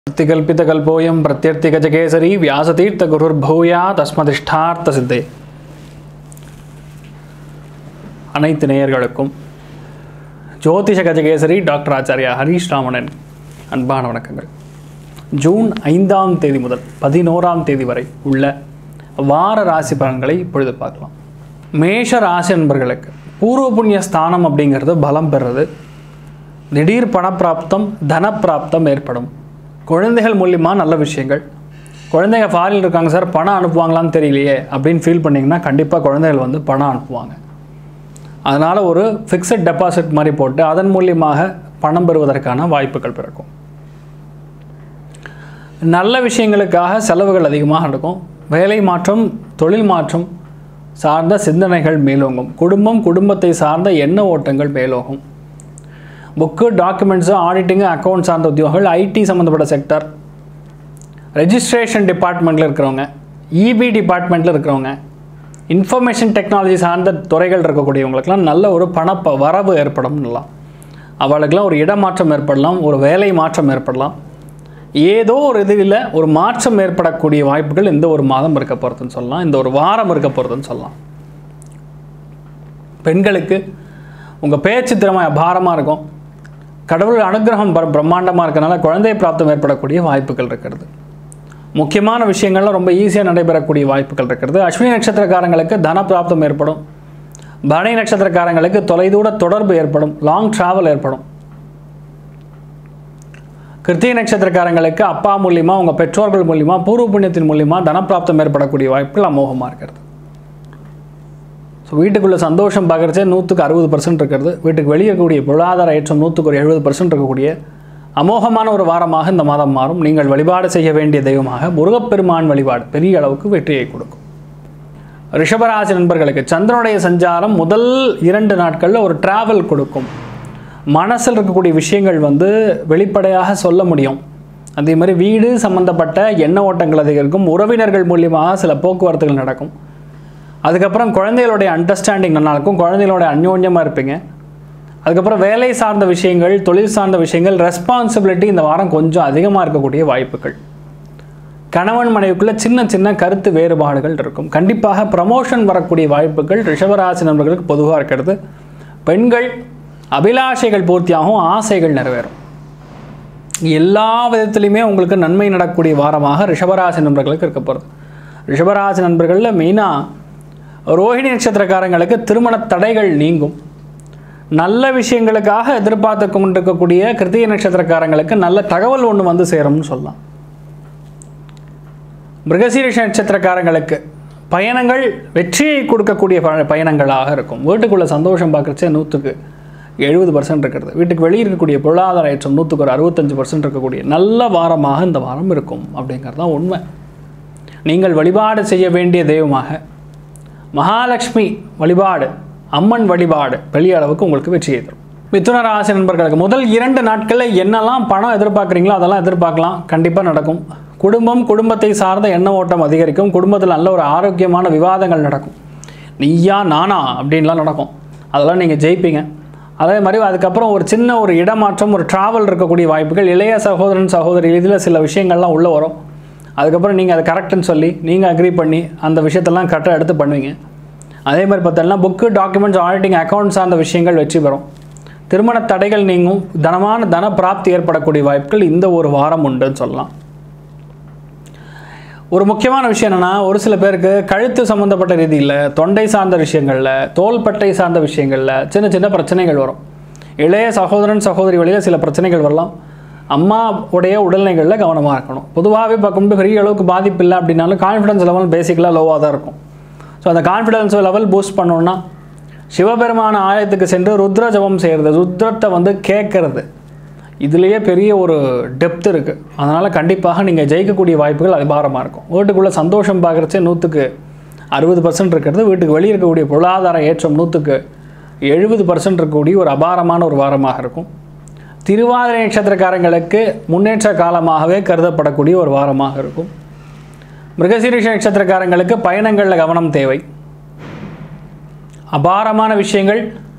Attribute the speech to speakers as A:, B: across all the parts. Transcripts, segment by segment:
A: பிரத்திகல்பிதகல்போயம் பிரத்யர்த்திகஜகேசரி வியாசதீர்த்தகுருர்பூயா தஸ்மதிஷ்டார்த்த சித்தே அனைத்து நேயர்களுக்கும் ஜோதிஷ கஜகேசரி டாக்டர் ஆச்சாரியா ஹரீஷ் ராமணன் அன்பான வணக்கங்கள் ஜூன் ஐந்தாம் தேதி முதல் பதினோராம் தேதி வரை உள்ள வார ராசி பலன்களை இப்பொழுது பார்க்கலாம் மேஷ ராசி நண்பர்களுக்கு பூர்வ புண்ணிய ஸ்தானம் அப்படிங்கிறது பலம் பெறுறது திடீர் பணப்பிராப்தம் தனப்பிராப்தம் ஏற்படும் குழந்தைகள் மூலியமாக நல்ல விஷயங்கள் குழந்தைங்க ஃபாரில் இருக்காங்க சார் பணம் அனுப்புவாங்களான்னு தெரியலையே அப்படின்னு ஃபீல் பண்ணிங்கன்னா கண்டிப்பாக குழந்தைகள் வந்து பணம் அனுப்புவாங்க அதனால் ஒரு ஃபிக்ஸட் டெபாசிட் மாதிரி போட்டு அதன் மூலியமாக பணம் பெறுவதற்கான வாய்ப்புகள் பிறக்கும் நல்ல விஷயங்களுக்காக செலவுகள் அதிகமாக நடக்கும் வேலை மாற்றம் தொழில் மாற்றம் சார்ந்த சிந்தனைகள் மேலோங்கும் குடும்பம் குடும்பத்தை சார்ந்த எண்ண ஓட்டங்கள் மேலோகும் புக்கு டாக்குமெண்ட்ஸு ஆடிட்டிங்கு அக்கௌண்ட் சார்ந்த உத்தியோகங்கள் ஐடி சம்மந்தப்பட்ட செக்டர் ரெஜிஸ்ட்ரேஷன் டிபார்ட்மெண்ட்டில் இருக்கிறவங்க இபி டிபார்ட்மெண்ட்டில் இருக்கிறவங்க இன்ஃபர்மேஷன் டெக்னாலஜி சார்ந்த துறைகள் இருக்கக்கூடியவங்களுக்கெல்லாம் நல்ல ஒரு பணப்ப வரவு ஏற்படும்லாம் அவளுக்கெல்லாம் ஒரு இடமாற்றம் ஏற்படலாம் ஒரு வேலை மாற்றம் ஏற்படலாம் ஏதோ ஒரு இதில் ஒரு மாற்றம் ஏற்படக்கூடிய வாய்ப்புகள் இந்த ஒரு மாதம் இருக்க போகிறதுன்னு சொல்லலாம் இந்த ஒரு வாரம் இருக்க போகிறதுன்னு சொல்லலாம் பெண்களுக்கு உங்கள் பேச்சு திறமை அபாரமாக இருக்கும் கடவுள் அனுகிரகம் பிர பிரம்மாண்டமாக இருக்கனால குழந்தை பிராப்தம் ஏற்படக்கூடிய வாய்ப்புகள் இருக்கிறது முக்கியமான விஷயங்கள்லாம் ரொம்ப ஈஸியாக நடைபெறக்கூடிய வாய்ப்புகள் இருக்கிறது அஸ்வினி நட்சத்திரக்காரங்களுக்கு தன பிராப்தம் ஏற்படும் பரணி நட்சத்திரக்காரங்களுக்கு தொலைதூர தொடர்பு ஏற்படும் லாங் டிராவல் ஏற்படும் கிருத்திகை நட்சத்திரக்காரங்களுக்கு அப்பா மூலியமா உங்கள் பெற்றோர்கள் மூலியமா பூர்வ புண்ணியத்தின் மூலியமா தனப்பிராப்தம் ஏற்படக்கூடிய வாய்ப்புகள் அமோகமாக இருக்கிறது ஸோ வீட்டுக்குள்ளே சந்தோஷம் பார்க்குறச்சே நூற்றுக்கு அறுபது பர்சன்ட் இருக்கிறது வீட்டுக்கு வெளியே இருக்கக்கூடிய பொருளாதார ஏற்றம் நூற்றுக்கு ஒரு எழுபது பர்சன்ட் இருக்கக்கூடிய அமோகமான ஒரு வாரமாக இந்த மாதம் மாறும் நீங்கள் வழிபாடு செய்ய வேண்டிய தெய்வமாக முருகப்பெருமான் வழிபாடு பெரிய அளவுக்கு வெற்றியை கொடுக்கும் ரிஷபராசி நண்பர்களுக்கு சந்திரனுடைய சஞ்சாரம் முதல் இரண்டு நாட்களில் ஒரு டிராவல் கொடுக்கும் மனசில் இருக்கக்கூடிய விஷயங்கள் வந்து வெளிப்படையாக சொல்ல முடியும் அதே மாதிரி வீடு சம்பந்தப்பட்ட எண்ண ஓட்டங்கள் அதிகரிக்கும் உறவினர்கள் மூலியமாக சில போக்குவரத்துகள் நடக்கும் அதுக்கப்புறம் குழந்தைகளுடைய அண்டர்ஸ்டாண்டிங் நல்லா இருக்கும் குழந்தைகளோட அந்யோன்யமாக இருப்பீங்க அதுக்கப்புறம் வேலை சார்ந்த விஷயங்கள் தொழில் சார்ந்த விஷயங்கள் ரெஸ்பான்சிபிலிட்டி இந்த வாரம் கொஞ்சம் அதிகமாக இருக்கக்கூடிய வாய்ப்புகள் கணவன் மனைவிக்குள்ள சின்ன சின்ன கருத்து வேறுபாடுகள் இருக்கும் கண்டிப்பாக ப்ரமோஷன் வரக்கூடிய வாய்ப்புகள் ரிஷபராசி நண்பர்களுக்கு பொதுவாக இருக்கிறது பெண்கள் அபிலாஷைகள் பூர்த்தியாகும் ஆசைகள் நிறைவேறும் எல்லா விதத்துலையுமே உங்களுக்கு நன்மை நடக்கக்கூடிய வாரமாக ரிஷபராசி நண்பர்களுக்கு இருக்க போகிறது ரிஷபராசி நண்பர்களில் மெயினாக ரோஹிணி நட்சத்திரக்காரங்களுக்கு திருமண தடைகள் நீங்கும் நல்ல விஷயங்களுக்காக எதிர்பார்த்து கொண்டிருக்கக்கூடிய கிருத்திகை நட்சத்திரக்காரங்களுக்கு நல்ல தகவல் ஒன்று வந்து சேரும்னு சொல்லலாம் மிருகசீரிஷ நட்சத்திரக்காரங்களுக்கு பயணங்கள் வெற்றியை கொடுக்கக்கூடிய ப- பயணங்களாக இருக்கும் வீட்டுக்குள்ளே சந்தோஷம் பார்க்குறச்சே நூற்றுக்கு எழுபது பர்சன்ட் இருக்கிறது வீட்டுக்கு வெளியே இருக்கக்கூடிய பொருளாதார ஏற்றம் நூற்றுக்கு ஒரு அறுபத்தஞ்சு பர்சன்ட் இருக்கக்கூடிய நல்ல வாரமாக இந்த வாரம் இருக்கும் அப்படிங்கிறது தான் உண்மை நீங்கள் வழிபாடு செய்ய வேண்டிய தெய்வமாக மகாலட்சுமி வழிபாடு அம்மன் வழிபாடு பெரிய அளவுக்கு உங்களுக்கு வெற்றியை தரும் மிதுன ராசி நண்பர்களுக்கு முதல் இரண்டு நாட்களில் என்னெல்லாம் பணம் எதிர்பார்க்குறீங்களோ அதெல்லாம் எதிர்பார்க்கலாம் கண்டிப்பாக நடக்கும் குடும்பம் குடும்பத்தை சார்ந்த எண்ண ஓட்டம் அதிகரிக்கும் குடும்பத்தில் நல்ல ஒரு ஆரோக்கியமான விவாதங்கள் நடக்கும் நீயா நானா அப்படின்லாம் நடக்கும் அதெல்லாம் நீங்கள் ஜெயிப்பீங்க அதே மாதிரி அதுக்கப்புறம் ஒரு சின்ன ஒரு இடமாற்றம் ஒரு டிராவல் இருக்கக்கூடிய வாய்ப்புகள் இளைய சகோதரன் சகோதரி இதில் சில விஷயங்கள்லாம் உள்ளே வரும் அதுக்கப்புறம் நீங்கள் அதை கரெக்டுன்னு சொல்லி நீங்கள் அக்ரி பண்ணி அந்த விஷயத்தெல்லாம் கரெக்டாக எடுத்து பண்ணுவீங்க அதே மாதிரி பார்த்தோம்னா புக்கு டாக்குமெண்ட்ஸ் ஆடிட்டிங் அக்கௌண்ட் சார்ந்த விஷயங்கள் வெற்றி பெறும் திருமண தடைகள் நீங்கும் தனமான தன பிராப்தி ஏற்படக்கூடிய வாய்ப்புகள் இந்த ஒரு வாரம் உண்டுன்னு சொல்லலாம் ஒரு முக்கியமான விஷயம் என்னென்னா ஒரு சில பேருக்கு கழுத்து சம்மந்தப்பட்ட ரீதியில் தொண்டை சார்ந்த விஷயங்களில் தோள்பட்டை சார்ந்த விஷயங்களில் சின்ன சின்ன பிரச்சனைகள் வரும் இளைய சகோதரன் சகோதரி வழியில் சில பிரச்சனைகள் வரலாம் அம்மா உடைய உடல்நிலைகளில் கவனமாக இருக்கணும் பொதுவாகவே பார்க்கும்போது பெரிய அளவுக்கு பாதிப்பு இல்லை அப்படின்னாலும் கான்ஃபிடன்ஸ் லெவல் பேசிக்கலாக லோவாக தான் இருக்கும் ஸோ அந்த கான்ஃபிடன்ஸ் லெவல் பூஸ்ட் பண்ணணுன்னா சிவபெருமான ஆலயத்துக்கு சென்று ருத்ர ஜபம் செய்கிறது ருத்ரத்தை வந்து கேட்கறது இதுலேயே பெரிய ஒரு டெப்த் இருக்குது அதனால் கண்டிப்பாக நீங்கள் ஜெயிக்கக்கூடிய வாய்ப்புகள் அபாரமாக இருக்கும் வீட்டுக்குள்ளே சந்தோஷம் பார்க்குறச்சே நூற்றுக்கு அறுபது பர்சன்ட் இருக்கிறது வீட்டுக்கு வெளியே இருக்கக்கூடிய பொருளாதார ஏற்றம் நூற்றுக்கு எழுபது பர்சன்ட் இருக்கக்கூடிய ஒரு அபாரமான ஒரு வாரமாக இருக்கும் திருவாதிரை நட்சத்திரக்காரங்களுக்கு முன்னேற்ற காலமாகவே கருதப்படக்கூடிய ஒரு வாரமாக இருக்கும் மிருகசீரிஷ நட்சத்திரக்காரங்களுக்கு பயணங்களில் கவனம் தேவை அபாரமான விஷயங்கள்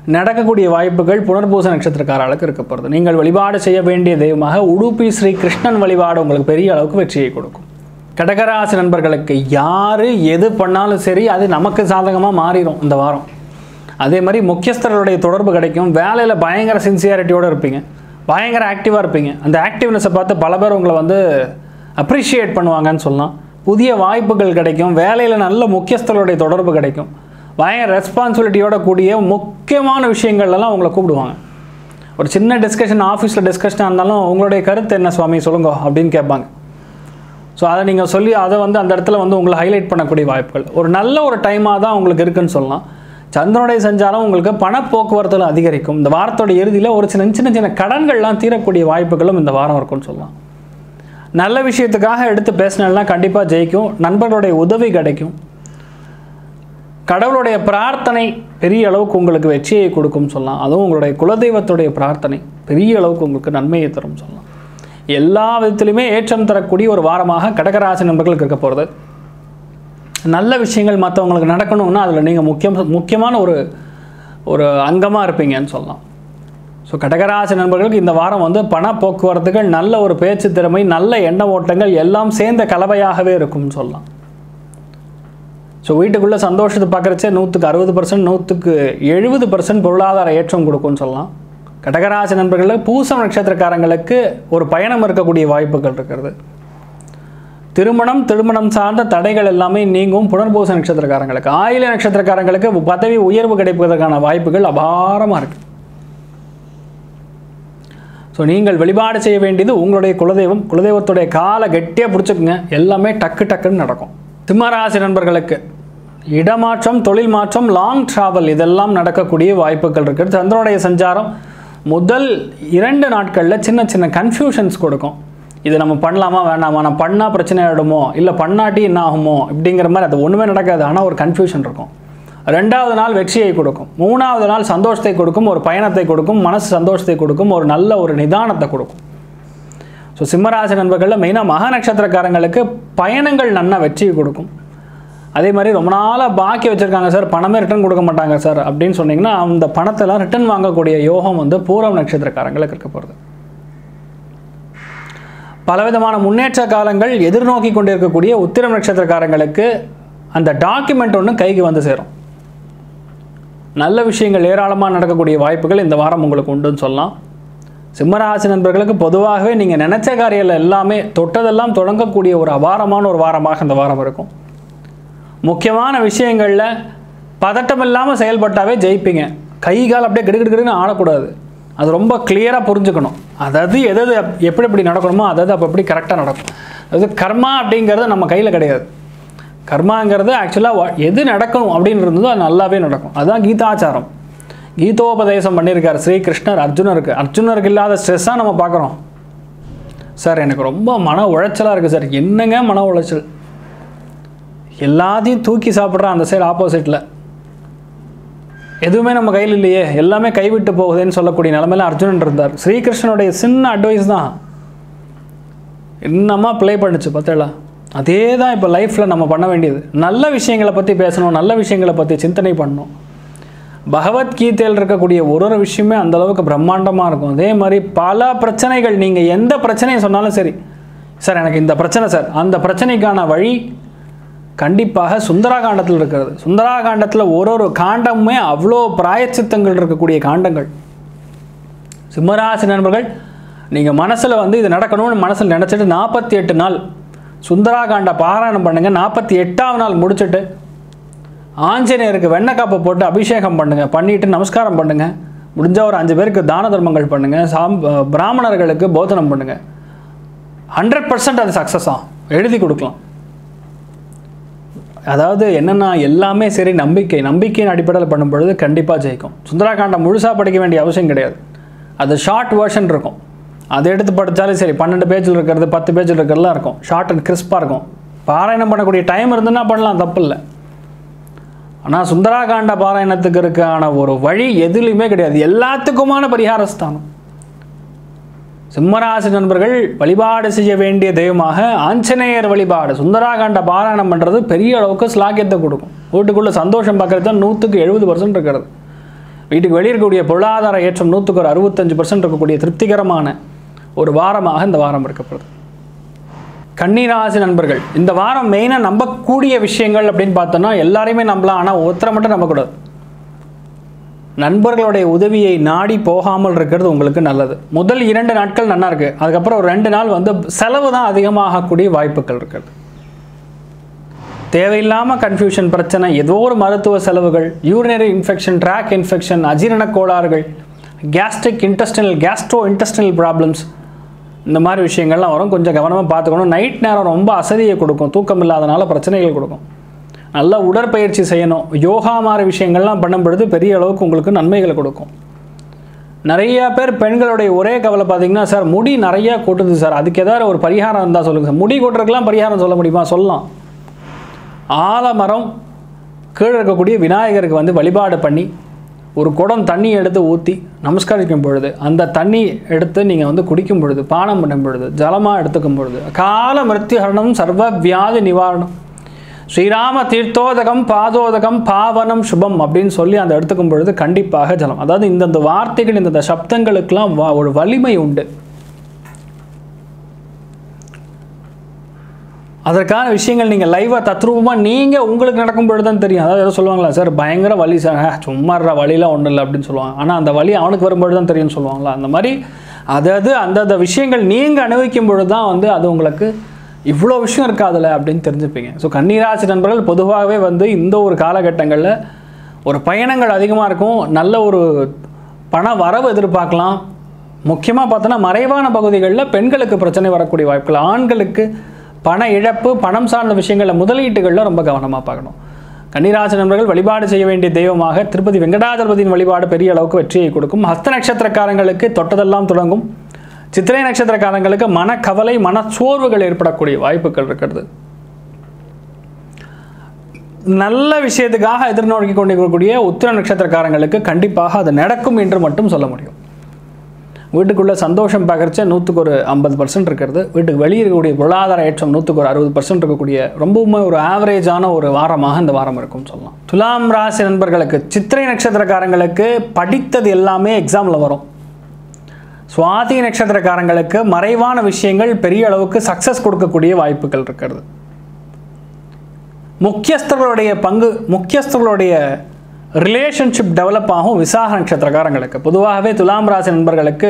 A: நடக்கக்கூடிய வாய்ப்புகள் புனர்பூச நட்சத்திரக்காரர்களுக்கு இருக்க போகிறது நீங்கள் வழிபாடு செய்ய வேண்டிய தெய்வமாக உடுப்பி ஸ்ரீ கிருஷ்ணன் வழிபாடு உங்களுக்கு பெரிய அளவுக்கு வெற்றியை கொடுக்கும் கடகராசி நண்பர்களுக்கு யார் எது பண்ணாலும் சரி அது நமக்கு சாதகமாக மாறிடும் இந்த வாரம் அதே மாதிரி முக்கியஸ்தர்களுடைய தொடர்பு கிடைக்கும் வேலையில் பயங்கர சின்சியாரிட்டியோடு இருப்பீங்க பயங்கர ஆக்டிவாக இருப்பீங்க அந்த ஆக்டிவ்னஸை பார்த்து பல பேர் உங்களை வந்து அப்ரிஷியேட் பண்ணுவாங்கன்னு சொல்லலாம் புதிய வாய்ப்புகள் கிடைக்கும் வேலையில் நல்ல முக்கியஸ்தர்களுடைய தொடர்பு கிடைக்கும் பயங்கர ரெஸ்பான்சிபிலிட்டியோட கூடிய முக்கியமான விஷயங்கள்லாம் உங்களை கூப்பிடுவாங்க ஒரு சின்ன டிஸ்கஷன் ஆஃபீஸில் டிஸ்கஷனாக இருந்தாலும் உங்களுடைய கருத்து என்ன சுவாமி சொல்லுங்க அப்படின்னு கேட்பாங்க ஸோ அதை நீங்கள் சொல்லி அதை வந்து அந்த இடத்துல வந்து உங்களை ஹைலைட் பண்ணக்கூடிய வாய்ப்புகள் ஒரு நல்ல ஒரு டைமாக தான் உங்களுக்கு இருக்குன்னு சொல்லலாம் சந்திரனுடைய சஞ்சாரம் உங்களுக்கு பண போக்குவரத்தில் அதிகரிக்கும் இந்த வாரத்தோட இறுதியில் ஒரு சின்ன சின்ன சின்ன கடன்கள்லாம் தீரக்கூடிய வாய்ப்புகளும் இந்த வாரம் இருக்கும்னு சொல்லலாம் நல்ல விஷயத்துக்காக எடுத்து பேசினா கண்டிப்பாக ஜெயிக்கும் நண்பர்களுடைய உதவி கிடைக்கும் கடவுளுடைய பிரார்த்தனை பெரிய அளவுக்கு உங்களுக்கு வெற்றியை கொடுக்கும் சொல்லலாம் அதுவும் உங்களுடைய குலதெய்வத்துடைய பிரார்த்தனை பெரிய அளவுக்கு உங்களுக்கு நன்மையை தரும் சொல்லலாம் எல்லா விதத்திலுமே ஏற்றம் தரக்கூடிய ஒரு வாரமாக கடகராசி நண்பர்களுக்கு இருக்க போகிறது நல்ல விஷயங்கள் மற்றவங்களுக்கு நடக்கணும்னா அதில் நீங்கள் முக்கியம் முக்கியமான ஒரு ஒரு அங்கமாக இருப்பீங்கன்னு சொல்லலாம் ஸோ கடகராசி நண்பர்களுக்கு இந்த வாரம் வந்து பண போக்குவரத்துகள் நல்ல ஒரு பேச்சு திறமை நல்ல எண்ண ஓட்டங்கள் எல்லாம் சேர்ந்த கலவையாகவே இருக்கும்னு சொல்லலாம் ஸோ வீட்டுக்குள்ளே சந்தோஷத்தை பார்க்குறச்சே நூற்றுக்கு அறுபது பர்சன்ட் நூற்றுக்கு எழுபது பர்சன்ட் பொருளாதார ஏற்றம் கொடுக்கும்னு சொல்லலாம் கடகராசி நண்பர்களுக்கு பூசம் நட்சத்திரக்காரங்களுக்கு ஒரு பயணம் இருக்கக்கூடிய வாய்ப்புகள் இருக்கிறது திருமணம் திருமணம் சார்ந்த தடைகள் எல்லாமே நீங்கும் புனர்பூச நட்சத்திரக்காரங்களுக்கு ஆயில நட்சத்திரக்காரங்களுக்கு பதவி உயர்வு கிடைப்பதற்கான வாய்ப்புகள் அபாரமாக இருக்கு ஸோ நீங்கள் வழிபாடு செய்ய வேண்டியது உங்களுடைய குலதெய்வம் குலதெய்வத்துடைய காலை கெட்டியாக பிடிச்சிக்குங்க எல்லாமே டக்கு டக்குன்னு நடக்கும் சிம்மராசி நண்பர்களுக்கு இடமாற்றம் தொழில் மாற்றம் லாங் ட்ராவல் இதெல்லாம் நடக்கக்கூடிய வாய்ப்புகள் இருக்குது சந்திரனுடைய சஞ்சாரம் முதல் இரண்டு நாட்களில் சின்ன சின்ன கன்ஃபியூஷன்ஸ் கொடுக்கும் இது நம்ம பண்ணலாமா வேண்டாமா நான் பண்ணால் பிரச்சனை ஆகிடுமோ இல்லை பண்ணாட்டி என்ன ஆகுமோ இப்படிங்கிற மாதிரி அது ஒன்றுமே நடக்காது ஆனால் ஒரு கன்ஃபியூஷன் இருக்கும் ரெண்டாவது நாள் வெற்றியை கொடுக்கும் மூணாவது நாள் சந்தோஷத்தை கொடுக்கும் ஒரு பயணத்தை கொடுக்கும் மனசு சந்தோஷத்தை கொடுக்கும் ஒரு நல்ல ஒரு நிதானத்தை கொடுக்கும் ஸோ சிம்மராசி நண்பர்களில் மெயினாக மக நட்சத்திரக்காரங்களுக்கு பயணங்கள் நன்னா வெற்றியை கொடுக்கும் அதே மாதிரி ரொம்ப நாளாக பாக்கி வச்சுருக்காங்க சார் பணமே ரிட்டர்ன் கொடுக்க மாட்டாங்க சார் அப்படின்னு சொன்னீங்கன்னா அந்த பணத்தெல்லாம் ரிட்டர்ன் வாங்கக்கூடிய யோகம் வந்து பூரம் நட்சத்திரக்காரங்களுக்கு இருக்க போகிறது பலவிதமான முன்னேற்ற காலங்கள் எதிர்நோக்கி கொண்டிருக்கக்கூடிய உத்திரம் நட்சத்திரக்காரங்களுக்கு அந்த டாக்குமெண்ட் ஒன்று கைக்கு வந்து சேரும் நல்ல விஷயங்கள் ஏராளமாக நடக்கக்கூடிய வாய்ப்புகள் இந்த வாரம் உங்களுக்கு உண்டுன்னு சொல்லலாம் சிம்மராசி நண்பர்களுக்கு பொதுவாகவே நீங்கள் நினச்ச காரியங்கள் எல்லாமே தொட்டதெல்லாம் தொடங்கக்கூடிய ஒரு அபாரமான ஒரு வாரமாக இந்த வாரம் இருக்கும் முக்கியமான விஷயங்களில் பதட்டம் இல்லாமல் செயல்பட்டாவே ஜெயிப்பீங்க கை கால் அப்படியே கிடுகிடுன்னு ஆடக்கூடாது அது ரொம்ப கிளியராக புரிஞ்சுக்கணும் அதாவது எதாவது எப்படி எப்படி நடக்கணுமோ அதாவது அப்போ எப்படி கரெக்டாக நடக்கும் அதாவது கர்மா அப்படிங்கிறது நம்ம கையில் கிடையாது கர்மாங்கிறது ஆக்சுவலாக எது நடக்கணும் அப்படின்னு இருந்ததோ அது நல்லாவே நடக்கும் அதுதான் கீதாச்சாரம் கீதோபதேசம் பண்ணியிருக்கார் ஸ்ரீகிருஷ்ணர் அர்ஜுனருக்கு அர்ஜுனருக்கு இல்லாத ஸ்ட்ரெஸ்ஸாக நம்ம பார்க்குறோம் சார் எனக்கு ரொம்ப மன உளைச்சலாக இருக்குது சார் என்னங்க மன உளைச்சல் எல்லாத்தையும் தூக்கி சாப்பிட்றான் அந்த சைடு ஆப்போசிட்டில் எதுவுமே நம்ம கையில் இல்லையே எல்லாமே கைவிட்டு போகுதுன்னு சொல்லக்கூடிய நிலமையில அர்ஜுனன் இருந்தார் ஸ்ரீகிருஷ்ணனுடைய சின்ன அட்வைஸ் தான் என்னமா ப்ளே பண்ணுச்சு பார்த்தேளா அதே தான் இப்போ லைஃப்பில் நம்ம பண்ண வேண்டியது நல்ல விஷயங்களை பற்றி பேசணும் நல்ல விஷயங்களை பற்றி சிந்தனை பண்ணணும் பகவத்கீதையில் இருக்கக்கூடிய ஒரு ஒரு விஷயமே அந்த அளவுக்கு பிரம்மாண்டமாக இருக்கும் அதே மாதிரி பல பிரச்சனைகள் நீங்கள் எந்த பிரச்சனையை சொன்னாலும் சரி சார் எனக்கு இந்த பிரச்சனை சார் அந்த பிரச்சனைக்கான வழி கண்டிப்பாக சுந்தராகாண்டத்தில் இருக்கிறது சுந்தராகாண்டத்தில் ஒரு ஒரு காண்டமுமே அவ்வளோ பிராயச்சித்தங்கள் இருக்கக்கூடிய காண்டங்கள் சிம்மராசி நண்பர்கள் நீங்கள் மனசில் வந்து இது நடக்கணும்னு மனசில் நினச்சிட்டு நாற்பத்தி எட்டு நாள் சுந்தராகாண்ட பாராயணம் பண்ணுங்கள் நாற்பத்தி எட்டாவது நாள் முடிச்சுட்டு ஆஞ்சநேயருக்கு வெண்ணக்காப்பை போட்டு அபிஷேகம் பண்ணுங்கள் பண்ணிவிட்டு நமஸ்காரம் பண்ணுங்கள் முடிஞ்சால் ஒரு அஞ்சு பேருக்கு தான தர்மங்கள் பண்ணுங்கள் சாம் பிராமணர்களுக்கு போதனம் பண்ணுங்கள் ஹண்ட்ரட் பர்சன்ட் அது சக்ஸஸ் ஆகும் எழுதி கொடுக்கலாம் அதாவது என்னென்னா எல்லாமே சரி நம்பிக்கை நம்பிக்கையின் அடிப்படையில் பண்ணும் பொழுது கண்டிப்பாக ஜெயிக்கும் சுந்தராகாண்டம் முழுசாக படிக்க வேண்டிய அவசியம் கிடையாது அது ஷார்ட் வேர்ஷன் இருக்கும் அதை எடுத்து படித்தாலும் சரி பன்னெண்டு பேஜில் இருக்கிறது பத்து பேஜில் இருக்கிறதுலாம் இருக்கும் ஷார்ட் அண்ட் கிறிஸ்பாக இருக்கும் பாராயணம் பண்ணக்கூடிய டைம் இருந்துன்னா பண்ணலாம் தப்பு இல்லை ஆனால் சுந்தராகாண்ட பாராயணத்துக்கு இருக்கான ஒரு வழி எதுலேயுமே கிடையாது எல்லாத்துக்குமான பரிகார ஸ்தானம் சிம்மராசி நண்பர்கள் வழிபாடு செய்ய வேண்டிய தெய்வமாக ஆஞ்சநேயர் வழிபாடு சுந்தராகாண்ட பாராயணம் பண்ணுறது பெரிய அளவுக்கு ஸ்லாக்கியத்தை கொடுக்கும் வீட்டுக்குள்ளே சந்தோஷம் பார்க்குறது தான் நூற்றுக்கு எழுபது பர்சன்ட் இருக்கிறது வீட்டுக்கு வெளியே இருக்கக்கூடிய பொருளாதார ஏற்றம் நூற்றுக்கு ஒரு அறுபத்தஞ்சு பர்சன்ட் இருக்கக்கூடிய திருப்திகரமான ஒரு வாரமாக இந்த வாரம் இருக்கப்படுது கன்னிராசி நண்பர்கள் இந்த வாரம் மெயினாக நம்பக்கூடிய விஷயங்கள் அப்படின்னு பார்த்தோன்னா எல்லாரையுமே நம்பலாம் ஆனால் ஒருத்தரை மட்டும் நம்பக்கூடாது நண்பர்களுடைய உதவியை நாடி போகாமல் இருக்கிறது உங்களுக்கு நல்லது முதல் இரண்டு நாட்கள் நல்லா இருக்கு அதுக்கப்புறம் ஒரு ரெண்டு நாள் வந்து செலவு தான் அதிகமாகக்கூடிய வாய்ப்புகள் இருக்குது தேவையில்லாமல் கன்ஃபியூஷன் பிரச்சனை ஏதோ ஒரு மருத்துவ செலவுகள் யூரினரி இன்ஃபெக்ஷன் ட்ராக் இன்ஃபெக்ஷன் அஜீரண கோளாறுகள் gastric intestinal gastro intestinal problems இந்த மாதிரி விஷயங்கள்லாம் வரும் கொஞ்சம் கவனமாக பார்த்துக்கணும் நைட் நேரம் ரொம்ப அசதியை கொடுக்கும் தூக்கம் இல்லாதனால பிரச்சனைகள் கொடுக்கும் நல்ல உடற்பயிற்சி செய்யணும் யோகா மாதிரி விஷயங்கள்லாம் பண்ணும் பொழுது பெரிய அளவுக்கு உங்களுக்கு நன்மைகளை கொடுக்கும் நிறைய பேர் பெண்களுடைய ஒரே கவலை பார்த்தீங்கன்னா சார் முடி நிறைய கொட்டுது சார் அதுக்கு ஏதாவது ஒரு பரிகாரம் இருந்தால் சொல்லுங்கள் சார் முடி கொட்டுறதுக்கெல்லாம் பரிகாரம் சொல்ல முடியுமா சொல்லலாம் ஆலமரம் கீழே இருக்கக்கூடிய விநாயகருக்கு வந்து வழிபாடு பண்ணி ஒரு குடம் தண்ணி எடுத்து ஊற்றி நமஸ்கரிக்கும் பொழுது அந்த தண்ணி எடுத்து நீங்கள் வந்து குடிக்கும் பொழுது பானம் பண்ணும் பொழுது ஜலமாக எடுத்துக்கும் பொழுது கால மிருத்யுஹரணம் சர்வ வியாதி நிவாரணம் ஸ்ரீராம தீர்த்தோதகம் பாதோதகம் பாவனம் சுபம் அப்படின்னு சொல்லி அந்த எடுத்துக்கும் பொழுது கண்டிப்பாக ஜலம் அதாவது இந்தந்த வார்த்தைகள் இந்தந்த சப்தங்களுக்கெல்லாம் வ- ஒரு வலிமை உண்டு அதற்கான விஷயங்கள் நீங்கள் லைவாக தத்ரூபமாக நீங்கள் உங்களுக்கு நடக்கும் பொழுது தான் தெரியும் அதாவது ஏதோ சொல்லுவாங்களா சார் பயங்கர வலி சார் "ஆ, சும்மா இருடா, வலிலாம் ஒன்றும் இல்லை அப்படின்னு சொல்லுவாங்க ஆனால் அந்த வலி அவனுக்கு வரும்பொழுது தான் தெரியும்னு சொல்லுவாங்களா அந்த மாதிரி அதாவது அந்தந்த விஷயங்கள் நீங்கள் அனுபவிக்கும் பொழுது தான் வந்து அது உங்களுக்கு இவ்வளோ விஷயம் இருக்காதுல்ல அப்படின்னு தெரிஞ்சுப்பீங்க ஸோ கன்னிராசி நண்பர்கள் பொதுவாகவே வந்து இந்த ஒரு காலகட்டங்களில் ஒரு பயணங்கள் அதிகமாக இருக்கும் நல்ல ஒரு பண வரவு எதிர்பார்க்கலாம் முக்கியமாக பார்த்தோன்னா மறைவான பகுதிகளில் பெண்களுக்கு பிரச்சனை வரக்கூடிய வாய்ப்புகள் ஆண்களுக்கு பண இழப்பு பணம் சார்ந்த விஷயங்களில் முதலீட்டுகளில் ரொம்ப கவனமாக பார்க்கணும் கன்னிராசி நண்பர்கள் வழிபாடு செய்ய வேண்டிய தெய்வமாக திருப்பதி வெங்கடாஜலபதியின் வழிபாடு பெரிய அளவுக்கு வெற்றியை கொடுக்கும் ஹஸ்த நட்சத்திரக்காரங்களுக்கு தொட்டதெல்லாம் தொடங்கும் சித்திரை நட்சத்திரக்காரங்களுக்கு மனக்கவலை மனச்சோர்வுகள் ஏற்படக்கூடிய வாய்ப்புகள் இருக்கிறது நல்ல விஷயத்துக்காக எதிர்நோக்கி கொண்டிருக்கக்கூடிய உத்திர நட்சத்திரக்காரங்களுக்கு கண்டிப்பாக அது நடக்கும் என்று மட்டும் சொல்ல முடியும் வீட்டுக்குள்ளே சந்தோஷம் பார்க்குறச்ச நூற்றுக்கு ஒரு ஐம்பது பர்சன்ட் இருக்கிறது வீட்டுக்கு வெளியே இருக்கக்கூடிய பொருளாதார ஏற்றம் நூற்றுக்கு ஒரு அறுபது பர்சன்ட் இருக்கக்கூடிய ரொம்பவுமே ஒரு ஆவரேஜான ஒரு வாரமாக இந்த வாரம் இருக்கும்னு சொல்லலாம் துலாம் ராசி நண்பர்களுக்கு சித்திரை நட்சத்திரக்காரங்களுக்கு படித்தது எல்லாமே எக்ஸாமில் வரும் சுவாதி நட்சத்திரக்காரங்களுக்கு மறைவான விஷயங்கள் பெரிய அளவுக்கு சக்ஸஸ் கொடுக்கக்கூடிய வாய்ப்புகள் இருக்கிறது முக்கியஸ்தர்களுடைய பங்கு முக்கியஸ்தர்களுடைய ரிலேஷன்ஷிப் டெவலப் ஆகும் விசாக நட்சத்திரக்காரங்களுக்கு பொதுவாகவே துலாம் ராசி நண்பர்களுக்கு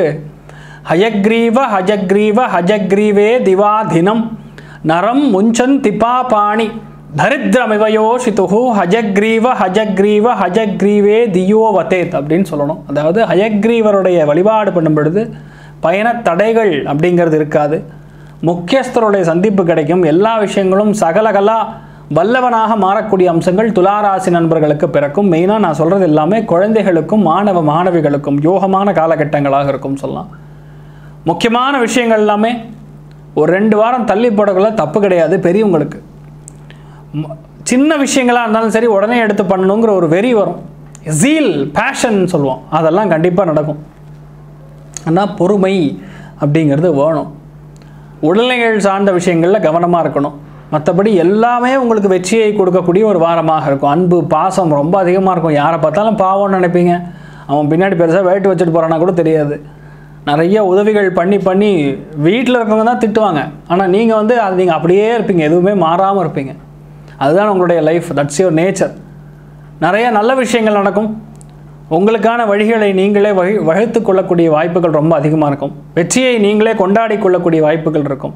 A: ஹயக்ரீவ ஹஜக்ரீவ ஹஜக்ரீவே திவாதினம் நரம் முஞ்சன் திபாபாணி தரித்திரமிவயோஷிதுகு ஹஜக்ரீவ ஹஜக்ரீவ ஹஜக்ரீவே தியோ வதேத் அப்படின்னு சொல்லணும் அதாவது ஹயக்ரீவருடைய வழிபாடு பண்ணும் பொழுது பயண தடைகள் அப்படிங்கிறது இருக்காது முக்கியஸ்தருடைய சந்திப்பு கிடைக்கும் எல்லா விஷயங்களும் சகலகலா வல்லவனாக மாறக்கூடிய அம்சங்கள் துளாராசி நண்பர்களுக்கு பிறக்கும் மெயினாக நான் சொல்கிறது எல்லாமே குழந்தைகளுக்கும் மாணவ மாணவிகளுக்கும் யோகமான காலகட்டங்களாக இருக்கும் சொல்லலாம் முக்கியமான விஷயங்கள் எல்லாமே ஒரு ரெண்டு வாரம் தள்ளி போடக்குள்ள தப்பு கிடையாது பெரியவங்களுக்கு ம- சின்ன விஷயங்களாக இருந்தாலும் சரி உடனே எடுத்து பண்ணணுங்கிற ஒரு வெறி வரும் ஜீல் பேஷன் சொல்லுவோம் அதெல்லாம் கண்டிப்பாக நடக்கும் ஆனால் பொறுமை அப்படிங்கிறது வேணும் உடல்நிலைகள் சார்ந்த விஷயங்களில் கவனமாக இருக்கணும் மற்றபடி எல்லாமே உங்களுக்கு வெற்றியை கொடுக்கக்கூடிய ஒரு வாரமாக இருக்கும் அன்பு பாசம் ரொம்ப அதிகமாக இருக்கும் யாரை பார்த்தாலும் பாவம்னு நினைப்பீங்க அவன் பின்னாடி பெருசாக வேட்டு வச்சுட்டு போகிறானா கூட தெரியாது நிறைய உதவிகள் பண்ணி பண்ணி வீட்டில் இருக்கவங்க தான் திட்டுவாங்க ஆனால் நீங்கள் வந்து அது நீங்கள் அப்படியே இருப்பீங்க எதுவுமே மாறாமல் இருப்பீங்க அதுதான் உங்களுடைய லைஃப் தட்ஸ் யுவர் நேச்சர் நிறைய நல்ல விஷயங்கள் நடக்கும் உங்களுக்கான வழிகளை நீங்களே வகி வகுத்து கொள்ளக்கூடிய வாய்ப்புகள் ரொம்ப அதிகமாக இருக்கும் வெற்றியை நீங்களே கொண்டாடி கொள்ளக்கூடிய வாய்ப்புகள் இருக்கும்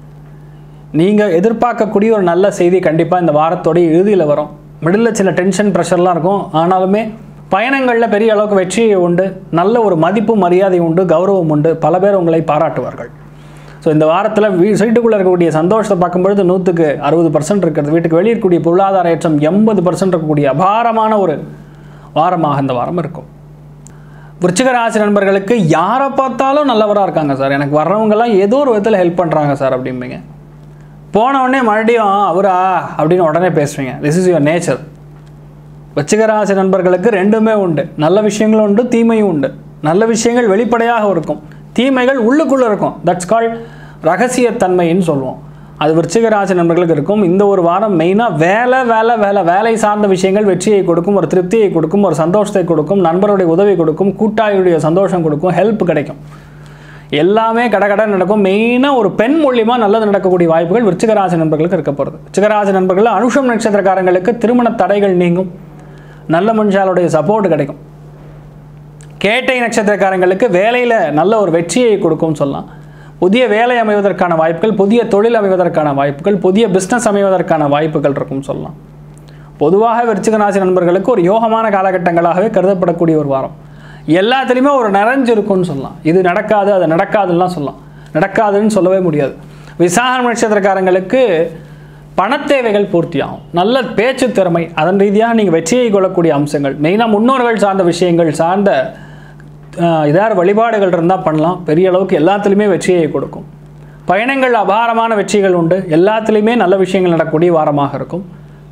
A: நீங்கள் எதிர்பார்க்கக்கூடிய ஒரு நல்ல செய்தி கண்டிப்பாக இந்த வாரத்தோடைய இறுதியில் வரும் மிடில் சில டென்ஷன் ப்ரெஷர்லாம் இருக்கும் ஆனாலுமே பயணங்களில் பெரிய அளவுக்கு வெற்றி உண்டு நல்ல ஒரு மதிப்பு மரியாதை உண்டு கௌரவம் உண்டு பல பேர் உங்களை பாராட்டுவார்கள் ஸோ இந்த வாரத்தில் வீ வீட்டுக்குள்ளே இருக்கக்கூடிய சந்தோஷத்தை பார்க்கும்பொழுது நூற்றுக்கு அறுபது பர்சன்ட் இருக்கிறது வீட்டுக்கு வெளியே இருக்கக்கூடிய பொருளாதார ஏற்றம் எண்பது பர்சன்ட் இருக்கக்கூடிய அபாரமான ஒரு வாரமாக இந்த வாரம் இருக்கும் விருச்சிக ராசி நண்பர்களுக்கு யாரை பார்த்தாலும் நல்லவராக இருக்காங்க சார் எனக்கு வர்றவங்கெல்லாம் ஏதோ ஒரு விதத்தில் ஹெல்ப் பண்ணுறாங்க சார் அப்படிம்பீங்க போன உடனே மறுபடியும் அவரா அப்படின்னு உடனே பேசுவீங்க திஸ் இஸ் யுவர் நேச்சர் வச்சிகராசி நண்பர்களுக்கு ரெண்டுமே உண்டு நல்ல விஷயங்களும் உண்டு தீமையும் உண்டு நல்ல விஷயங்கள் வெளிப்படையாக இருக்கும் தீமைகள் உள்ளுக்குள்ளே இருக்கும் தட்ஸ் கால் ரகசியத்தன்மைன்னு சொல்லுவோம் அது விருச்சிக ராசி நண்பர்களுக்கு இருக்கும் இந்த ஒரு வாரம் மெயினாக வேலை வேலை வேலை வேலை சார்ந்த விஷயங்கள் வெற்றியை கொடுக்கும் ஒரு திருப்தியை கொடுக்கும் ஒரு சந்தோஷத்தை கொடுக்கும் நண்பருடைய உதவி கொடுக்கும் கூட்டாளியுடைய சந்தோஷம் கொடுக்கும் ஹெல்ப் கிடைக்கும் எல்லாமே கடகட நடக்கும் மெயினாக ஒரு பெண் மூலியமாக நல்லது நடக்கக்கூடிய வாய்ப்புகள் விருச்சிக ராசி நண்பர்களுக்கு இருக்க போகிறது விருச்சிக ராசி நண்பர்கள் அனுஷம் நட்சத்திரக்காரங்களுக்கு திருமண தடைகள் நீங்கும் நல்ல மனுஷாலுடைய சப்போர்ட் கிடைக்கும் கேட்டை நட்சத்திரக்காரங்களுக்கு வேலையில் நல்ல ஒரு வெற்றியை கொடுக்கும்னு சொல்லலாம் புதிய வேலை அமைவதற்கான வாய்ப்புகள் புதிய தொழில் அமைவதற்கான வாய்ப்புகள் புதிய பிஸ்னஸ் அமைவதற்கான வாய்ப்புகள் இருக்கும்னு சொல்லலாம் பொதுவாக விருச்சிக ராசி நண்பர்களுக்கு ஒரு யோகமான காலகட்டங்களாகவே கருதப்படக்கூடிய ஒரு வாரம் எல்லாத்துலேயுமே ஒரு நிறைஞ்சு இருக்கும்னு சொல்லலாம் இது நடக்காது அது நடக்காதுலாம் சொல்லலாம் நடக்காதுன்னு சொல்லவே முடியாது விசாகம் நட்சத்திரக்காரங்களுக்கு பணத்தேவைகள் பூர்த்தியாகும் நல்ல பேச்சு திறமை அதன் ரீதியாக நீங்கள் வெற்றியை கொள்ளக்கூடிய அம்சங்கள் மெயினாக முன்னோர்கள் சார்ந்த விஷயங்கள் சார்ந்த ஆஹ், ஏதாவது வழிபாடுகள் இருந்தால் பண்ணலாம் பெரிய அளவுக்கு எல்லாத்துலேயுமே வெற்றியை கொடுக்கும் பயணங்கள் அபாரமான வெற்றிகள் உண்டு எல்லாத்துலேயுமே நல்ல விஷயங்கள் நடக்கக்கூடிய வாரமாக இருக்கும்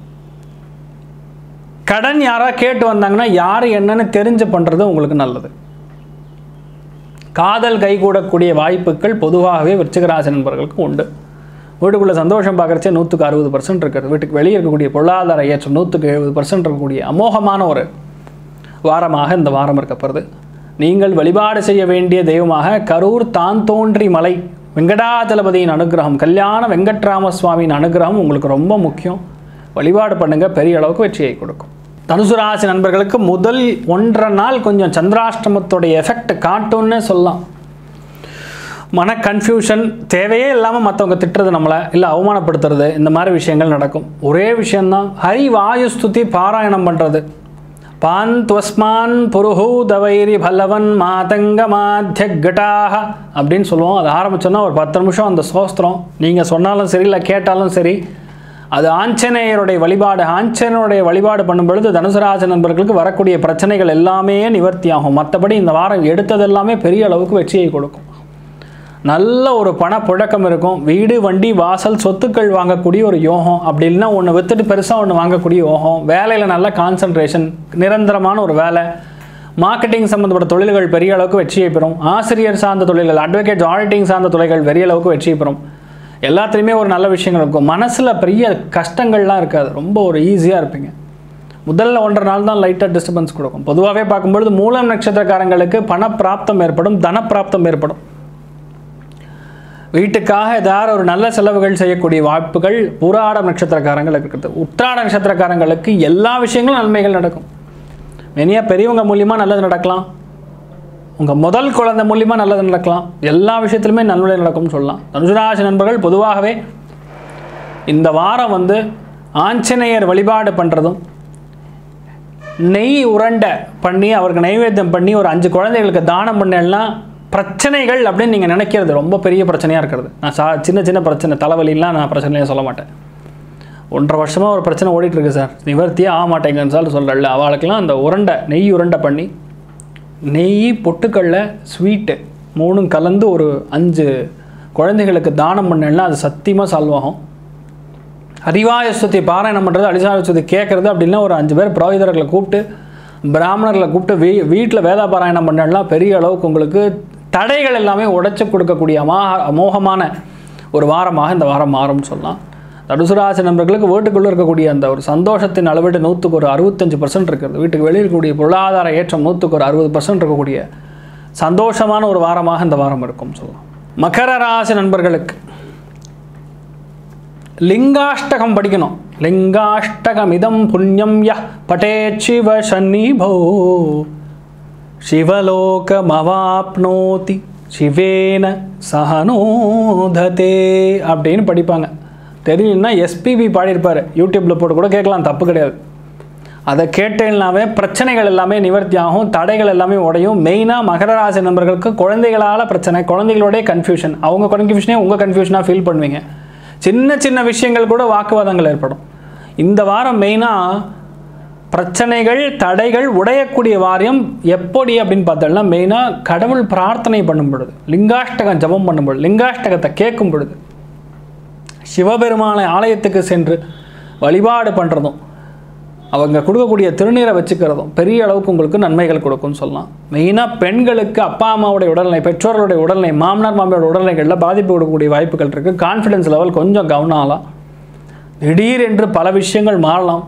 A: கடன் யாராவது கேட்டு வந்தாங்கன்னா யார் என்னன்னு தெரிஞ்சு பண்ணுறது உங்களுக்கு நல்லது காதல் கைகூடக்கூடிய வாய்ப்புகள் பொதுவாகவே விருச்சிகராசி நண்பர்களுக்கு உண்டு வீட்டுக்குள்ளே சந்தோஷம் பார்க்குறச்சே நூற்றுக்கு அறுபது பர்சன்ட் இருக்கிறது வீட்டுக்கு வெளியே இருக்கக்கூடிய பொருளாதார ஏற்றம் நூற்றுக்கு எழுபது பர்சன்ட் இருக்கக்கூடிய அமோகமான ஒரு வாரமாக இந்த வாரம் இருக்கப்படுது நீங்கள் வழிபாடு செய்ய வேண்டிய தெய்வமாக கரூர் தான் தோன்றி மலை வெங்கடாச்சலபதியின் அனுகிரகம் கல்யாண வெங்கட்ராம சுவாமியின் அனுகிரகம் உங்களுக்கு ரொம்ப முக்கியம் வழிபாடு பண்ணுங்க பெரிய அளவுக்கு வெற்றியை கொடுக்கும் தனுசு ராசி நண்பர்களுக்கு முதல் ஒன்றரை நாள் கொஞ்சம் சந்திராஷ்டமத்தோடைய எஃபெக்ட் காட்டும்னு சொல்லலாம் மன கன்ஃபியூஷன் தேவையே இல்லாமல் மற்றவங்க திட்டுறது நம்மளை இல்லை அவமானப்படுத்துறது இந்த மாதிரி விஷயங்கள் நடக்கும் ஒரே விஷயந்தான் ஹரி வாயு ஸ்துதி பாராயணம் பண்ணுறது பான் துவஸ்மான் புருஹூதவைரி பல்லவன் மாதங்க மாத்தியகட்டாக அப்படின்னு சொல்லுவோம் அது ஆரம்பிச்சோன்னா ஒரு பத்து நிமிஷம் அந்த சோஸ்திரம் நீங்கள் சொன்னாலும் சரி இல்லை கேட்டாலும் சரி அது ஆஞ்சநேயருடைய வழிபாடு ஆஞ்சநேயருடைய வழிபாடு பண்ணும் பொழுது தனுசு ராசி நண்பர்களுக்கு வரக்கூடிய பிரச்சனைகள் எல்லாமே நிவர்த்தி ஆகும் மற்றபடி இந்த வாரம் எடுத்தது எல்லாமே பெரிய அளவுக்கு வெற்றியை கொடுக்கும் நல்ல ஒரு பணப்புழக்கம் இருக்கும் வீடு வண்டி வாசல் சொத்துக்கள் வாங்கக்கூடிய ஒரு யோகம் அப்படி இல்லைன்னா ஒன்று வித்துட்டு பெருசாக ஒன்று வாங்கக்கூடிய யோகம் வேலையில் நல்ல கான்சன்ட்ரேஷன் நிரந்தரமான ஒரு வேலை மார்க்கெட்டிங் சம்மந்தப்பட்ட தொழில்கள் பெரிய அளவுக்கு வெற்றியை பெறும் ஆசிரியர் சார்ந்த தொழில்கள் அட்வொகேட் ஆடிட்டிங் சார்ந்த தொழில்கள் பெரிய அளவுக்கு வெற்றி பெறும் எல்லாத்துலேயுமே ஒரு நல்ல விஷயங்கள் இருக்கும் மனசில் பெரிய கஷ்டங்கள்லாம் இருக்காது ரொம்ப ஒரு ஈஸியாக இருப்பீங்க முதல்ல ஒன்றரை நாள் தான் லைட்டாக டிஸ்டர்பன்ஸ் கொடுக்கும் பொதுவாகவே பார்க்கும்பொழுது மூலம் நட்சத்திரக்காரங்களுக்கு பணப்பிராப்தம் ஏற்படும் தனப்பிராப்தம் ஏற்படும் வீட்டுக்காக ஏதாவது ஒரு நல்ல செலவுகள் செய்யக்கூடிய வாய்ப்புகள் பூராடம் நட்சத்திரக்காரங்களுக்கு இருக்குது உத்திராட நட்சத்திரக்காரங்களுக்கு எல்லா விஷயங்களும் நன்மைகள் நடக்கும் மெனியாக பெரியவங்க மூலியமாக நல்லது நடக்கலாம் உங்கள் முதல் குழந்தை மூலியமாக நல்லது நடக்கலாம் எல்லா விஷயத்துலையுமே நல்லது நடக்கும்னு சொல்லலாம் தனுசுராசி நண்பர்கள் பொதுவாகவே இந்த வாரம் வந்து ஆஞ்சநேயர் வழிபாடு பண்ணுறதும் நெய் உருண்டை பண்ணி அவருக்கு நைவேத்தியம் பண்ணி ஒரு அஞ்சு குழந்தைகளுக்கு தானம் பண்ணலாம் பிரச்சனைகள் அப்படின்னு நீங்கள் நினைக்கிறது ரொம்ப பெரிய பிரச்சனையாக இருக்கிறது நான் சா சின்ன சின்ன பிரச்சனை தலைவலிலாம் நான் பிரச்சனையாக சொல்ல மாட்டேன் ஒன்றரை வருஷமாக ஒரு பிரச்சனை ஓடிட்டு இருக்கு சார் நிவர்த்தியே ஆக மாட்டேங்கன்னு சொல்லி சொல்கிறல்ல அவளுக்கெல்லாம் அந்த உருண்டை நெய் உருண்டை பண்ணி நெய் பொட்டுக்கடல ஸ்வீட்டு மூணும் கலந்து ஒரு அஞ்சு குழந்தைகளுக்கு தானம் பண்ணேன்னா அது சத்தியமாக சால்வ் ஆகும் ஹரிவாயஸ்வதி பாராயணம் பண்ணுறது அடிசாயஸ்வதி கேட்குறது அப்படின்னா ஒரு அஞ்சு பேர் புரோகிதர்களை கூப்பிட்டு பிராமணர்களை கூப்பிட்டு வீ வீட்டில் வேத பாராயணம் பண்ணலாம் பெரிய அளவுக்கு உங்களுக்கு தடைகள் எல்லாமே உடைச்சு கொடுக்கக்கூடிய அமாக அமோகமான ஒரு வாரமாக இந்த வாரம் மாறும்னு சொல்லலாம் தடுசுராசி நண்பர்களுக்கு வீட்டுக்குள்ளே இருக்கக்கூடிய அந்த ஒரு சந்தோஷத்தின் அளவீடு நூற்றுக்கு ஒரு அறுபத்தஞ்சு பர்சன்ட் இருக்கிறது வீட்டுக்கு வெளியே இருக்கக்கூடிய பொருளாதார ஏற்றம் நூற்றுக்கு ஒரு அறுபது பர்சன்ட் இருக்கக்கூடிய சந்தோஷமான ஒரு வாரமாக இந்த வாரம் இருக்கும் சொல்லலாம் மகர ராசி நண்பர்களுக்கு லிங்காஷ்டகம் படிக்கணும் லிங்காஷ்டகமிதம் புண்ணியம் ய பட்டே சிவ சந்நிபோ சிவலோகமவாப்னோதி சிவேன சகனோததே அப்படின்னு படிப்பாங்க தெரியலன்னா எஸ்பிபி பாடியிருப்பார் யூடியூப்பில் போட்டு கூட கேட்கலாம் தப்பு கிடையாது அதை கேட்டேன்னாவே பிரச்சனைகள் எல்லாமே நிவர்த்தி ஆகும் தடைகள் எல்லாமே உடையும் மெயினாக மகர ராசி நண்பர்களுக்கு குழந்தைகளால் பிரச்சனை குழந்தைகளோடைய கன்ஃபியூஷன் அவங்க கன்ஃபியூஷனே உங்கள் கன்ஃபியூஷனாக ஃபீல் பண்ணுவீங்க சின்ன சின்ன விஷயங்கள் கூட வாக்குவாதங்கள் ஏற்படும் இந்த வாரம் மெயினாக பிரச்சனைகள் தடைகள் உடையக்கூடிய வாரியம் எப்படி அப்படின்னு பார்த்தோம்னா மெயினாக கடவுள் பிரார்த்தனை பண்ணும் பொழுது லிங்காஷ்டகம் ஜபம் பண்ணும் பொழுது லிங்காஷ்டகத்தை கேட்கும் பொழுது சிவபெருமானை ஆலயத்துக்கு சென்று வழிபாடு பண்ணுறதும் அவங்க கொடுக்கக்கூடிய திருநீரை வச்சுக்கிறதும் பெரிய அளவுக்கு உங்களுக்கு நன்மைகள் கொடுக்கும்னு சொல்லலாம் மெயினாக பெண்களுக்கு அப்பா அம்மாவுடைய உடல்நிலை பெற்றோர்களுடைய உடல்நிலை மாமனார் மாமியோட உடல்நிலைகளில் பாதிப்பு கொடுக்கக்கூடிய வாய்ப்புகள் இருக்குது கான்ஃபிடன்ஸ் லெவல் கொஞ்சம் கவனம் ஆகலாம் திடீரென்று பல விஷயங்கள் மாறலாம்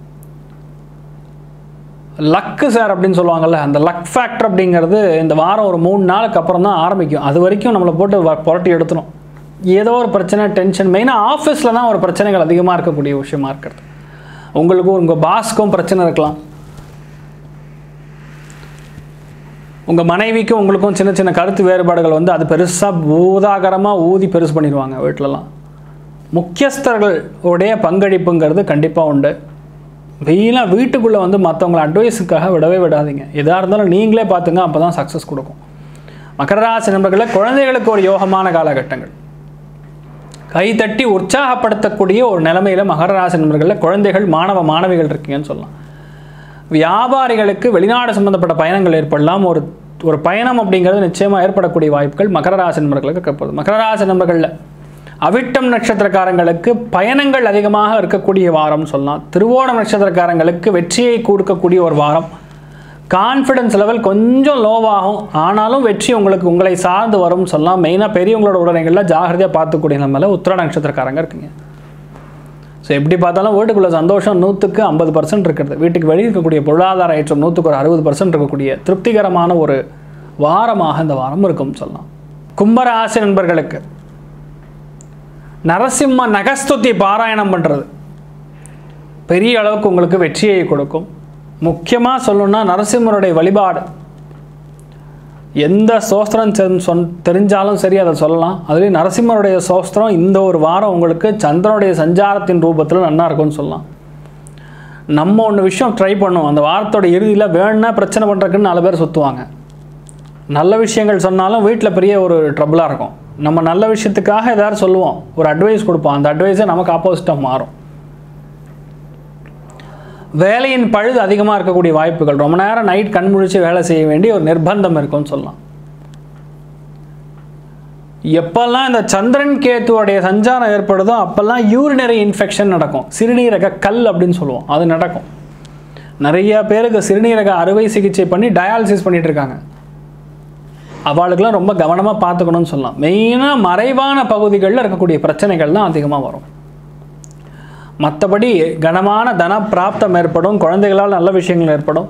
A: லக்கு சார் அப்படின்னு சொல்லுவாங்கல்ல அந்த லக் ஃபேக்டர் அப்படிங்கிறது இந்த வாரம் ஒரு மூணு நாளுக்கு அப்புறம் தான் ஆரம்பிக்கும் அது வரைக்கும் நம்மளை போட்டு வ- புரட்டி எடுத்துரும் ஏதோ ஒரு பிரச்சனை டென்ஷன் மெயினாக ஆஃபீஸில் தான் ஒரு பிரச்சனைகள் அதிகமாக இருக்கக்கூடிய விஷயமா இருக்கிறது உங்களுக்கும் உங்கள் பாஸ்க்கும் பிரச்சனை இருக்கலாம் உங்கள் மனைவிக்கும் உங்களுக்கும் சின்ன சின்ன கருத்து வேறுபாடுகள் வந்து அது பெருசாக ஊதாகரமாக ஊதி பெருசு பண்ணிடுவாங்க வீட்டிலலாம் முக்கியஸ்தர்கள் உடைய பங்களிப்புங்கிறது கண்டிப்பாக உண்டு வெயிலாக வீட்டுக்குள்ளே வந்து மற்றவங்கள அட்வைஸுக்காக விடவே விடாதீங்க எதாக இருந்தாலும் நீங்களே பார்த்துங்க அப்போ தான் சக்ஸஸ் கொடுக்கும் மகர ராசி நண்பர்களே குழந்தைகளுக்கு ஒரு யோகமான காலகட்டங்கள் கைதட்டி உற்சாகப்படுத்தக்கூடிய ஒரு நிலைமையில மகர ராசி நண்பர்களில் குழந்தைகள் மாணவ மாணவிகள் இருக்கீங்கன்னு சொல்லலாம் வியாபாரிகளுக்கு வெளிநாடு சம்பந்தப்பட்ட பயணங்கள் ஏற்படலாம் ஒரு ஒரு பயணம் அப்படிங்கிறது நிச்சயமாக ஏற்படக்கூடிய வாய்ப்புகள் மகர ராசி நண்பர்களுக்கு இருக்கப்போகுது மகர ராசி நண்பர்களில் அவிட்டம் நட்சத்திரக்காரங்களுக்கு பயணங்கள் அதிகமாக இருக்கக்கூடிய வாரம்னு சொல்லலாம் திருவோணம் நட்சத்திரக்காரங்களுக்கு வெற்றியை கொடுக்கக்கூடிய ஒரு வாரம் கான்ஃபிடன்ஸ் லெவல் கொஞ்சம் லோவாகும் ஆனாலும் வெற்றி உங்களுக்கு உங்களை சார்ந்து வரும்னு சொல்லலாம் மெயினாக பெரியவங்களோட உடனைகளில் ஜாகிரதையாக பார்த்துக்கூடிய நம்மள உத்திர நட்சத்திரக்காரங்க இருக்குங்க ஸோ எப்படி பார்த்தாலும் வீட்டுக்குள்ள சந்தோஷம் நூற்றுக்கு ஐம்பது பர்சன்ட் இருக்கிறது வீட்டுக்கு வெளியே இருக்கக்கூடிய பொருளாதார ஏற்றம் நூற்றுக்கு ஒரு அறுபது பர்சன்ட் இருக்கக்கூடிய திருப்திகரமான ஒரு வாரமாக இந்த வாரம் இருக்கும்னு சொல்லலாம் கும்பராசி நண்பர்களுக்கு நரசிம்ம நகஸ்துதி பாராயணம் பண்ணுறது பெரிய அளவுக்கு உங்களுக்கு வெற்றியை கொடுக்கும் முக்கியமாக சொல்லணும்னா நரசிம்மருடைய வழிபாடு எந்த சோஸ்திரம் சென் சொன் தெரிஞ்சாலும் சரி அதை சொல்லலாம் அதுலேயும் நரசிம்மருடைய சோஸ்திரம் இந்த ஒரு வாரம் உங்களுக்கு சந்திரனுடைய சஞ்சாரத்தின் ரூபத்தில் நல்லா இருக்கும்னு சொல்லலாம் நம்ம ஒன்று விஷயம் ட்ரை பண்ணுவோம் அந்த வாரத்தோட இறுதியில் வேணும்னா பிரச்சனை பண்ணுறதுக்குன்னு நாலு பேர் சுற்றுவாங்க நல்ல விஷயங்கள் சொன்னாலும் வீட்டில் பெரிய ஒரு ட்ரபிளாக இருக்கும் நம்ம நல்ல விஷயத்துக்காக ஏதாவது சொல்லுவோம் ஒரு அட்வைஸ் கொடுப்போம் அந்த அட்வைஸை நமக்கு ஆப்போசிட்டாக மாறும் வேலையின் பழுது அதிகமாக இருக்கக்கூடிய வாய்ப்புகள் ரொம்ப நேரம் நைட் கண் முழிச்சு வேலை செய்ய வேண்டிய ஒரு நிர்பந்தம் இருக்கும்னு சொல்லலாம் எப்பெல்லாம் இந்த சந்திரன் கேத்துவோடைய சஞ்சாரம் ஏற்படுதோ அப்பெல்லாம் யூரினரி இன்ஃபெக்ஷன் நடக்கும் சிறுநீரக கல் அப்படின்னு சொல்லுவோம் அது நடக்கும் நிறைய பேருக்கு சிறுநீரக அறுவை சிகிச்சை பண்ணி டயாலிசிஸ் பண்ணிட்டு இருக்காங்க அவளுக்கெல்லாம் ரொம்ப கவனமாக பார்த்துக்கணும்னு சொல்லலாம் மெயினாக மறைவான பகுதிகளில் இருக்கக்கூடிய பிரச்சனைகள் தான் அதிகமாக வரும் மற்றபடி கனமான தன பிராப்தம் ஏற்படும் குழந்தைகளால் நல்ல விஷயங்கள் ஏற்படும்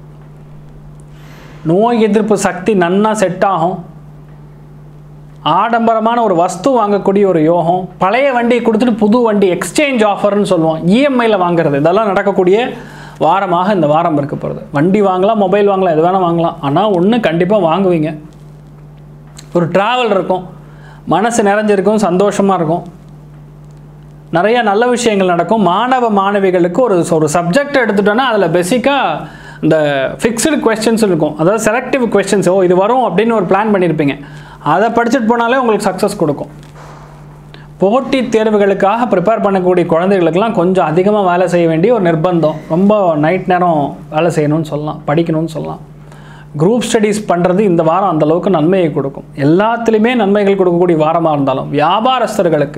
A: நோய் எதிர்ப்பு சக்தி நன்னா செட் ஆகும் ஆடம்பரமான ஒரு வஸ்து வாங்கக்கூடிய ஒரு யோகம் பழைய வண்டியை கொடுத்துட்டு புது வண்டி எக்ஸ்சேஞ்ச் ஆஃபர்னு சொல்லுவோம் இஎம்ஐயில் வாங்குறது இதெல்லாம் நடக்கக்கூடிய வாரமாக இந்த வாரம் இருக்க போகிறது வண்டி வாங்கலாம் மொபைல் வாங்கலாம் எது வேணால் வாங்கலாம் ஆனால் ஒன்று கண்டிப்பாக வாங்குவீங்க ஒரு ட்ராவல் இருக்கும் மனசு நிறைஞ்சிருக்கும் சந்தோஷமாக இருக்கும் நிறைய நல்ல விஷயங்கள் நடக்கும் மாணவ மாணவிகளுக்கு ஒரு ஒரு சப்ஜெக்ட் எடுத்துட்டோன்னா அதில் பேசிக்காக இந்த ஃபிக்ஸ்டு கொஸ்டின்ஸ் இருக்கும் அதாவது செலக்டிவ் கொஸ்டின்ஸ் ஓ இது வரும் அப்படின்னு ஒரு பிளான் பண்ணியிருப்பீங்க அதை படிச்சுட்டு போனாலே உங்களுக்கு சக்ஸஸ் கொடுக்கும் போட்டித் தேர்வுகளுக்காக ப்ரிப்பேர் பண்ணக்கூடிய குழந்தைகளுக்கெல்லாம் கொஞ்சம் அதிகமாக வேலை செய்ய வேண்டிய ஒரு நிர்பந்தம் ரொம்ப நைட் நேரம் வேலை செய்யணும்னு சொல்லலாம் படிக்கணும்னு சொல்லலாம் குரூப் ஸ்டடீஸ் பண்ணுறது இந்த வாரம் அந்த அளவுக்கு நன்மையை கொடுக்கும் எல்லாத்துலேயுமே நன்மைகள் கொடுக்கக்கூடிய வாரமாக இருந்தாலும் வியாபாரஸ்தர்களுக்கு